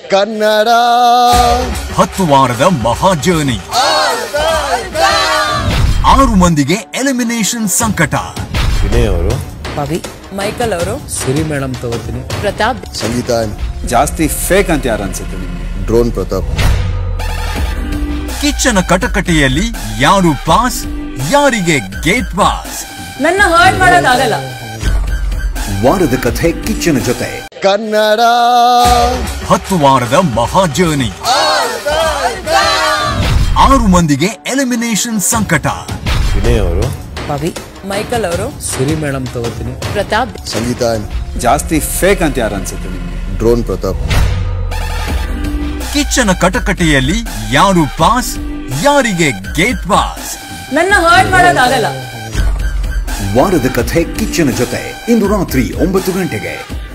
ಕನ್ನಡ ಹತ್ತು ವಾರದ ಮಹಾ ಜರ್ನಿ ಆರು ಮಂದಿಗೆ ಎಲಿಮಿನೇಷನ್ ಸಂಕಟ ವಿನಯ್ ಅವರು ಪವಿ ಮೈಕಲ್ ಅವರು ಸಿರಿ ಮೇಡಮ್ ತಗೋತೀನಿ ಪ್ರತಾಪ್ ಸಂಗೀತ ಜಾಸ್ತಿ ಫೇಕ್ ಅಂತ ಯಾರು ಅನ್ಸುತ್ತೆ ನಿಮ್ಗೆ ಡ್ರೋನ್ ಪ್ರತಾಪ್ ಕಿಚ್ಚನ ಕಟಕಟೆಯಲ್ಲಿ ಯಾರು ಪಾಸ್ ಯಾರಿಗೆ ಗೇಟ್ ಪಾಸ್ ನನ್ನ ಹರ್ಟ್ ಮಾಡೋಕ್ಕಾಗಲ್ಲ ವಾರದ ಕಥೆ ಕಿಚ್ಚನ ಜೊತೆ ಕನ್ನಡ ಹತ್ತು ವಾರದ ಮಹಾ ಜರ್ನಿ ಆರು ಮಂದಿಗೆ ಎಲಿಮಿನೇಷನ್ ಸಂಕಟ ವಿನಯ್ ಅವರು ಪವಿ ಮೈಕಲ್ ಅವರು ಸಿರಿ ಮೇಡಮ್ ತಗೋತೀನಿ ಪ್ರತಾಪ್ ಸಂಗೀತ ಜಾಸ್ತಿ ಫೇಕ್ ಅಂತ ಯಾರು ಅನ್ಸುತ್ತೆ ನಿಮ್ಗೆ ಡ್ರೋನ್ ಪ್ರತಾಪ್ ಕಿಚ್ಚನ ಕಟಕಟೆಯಲ್ಲಿ ಯಾರು ಪಾಸ್ ಯಾರಿಗೆ ಗೇಟ್ ಪಾಸ್ ನನ್ನ ಹರ್ಟ್ ಮಾಡೋಕ್ಕಾಗಲ್ಲ ವಾರದ ಕಥೆ ಕಿಚ್ಚನ ಜೊತೆ ಇಂದು ರಾತ್ರಿ ಒಂಬತ್ತು ಗಂಟೆಗೆ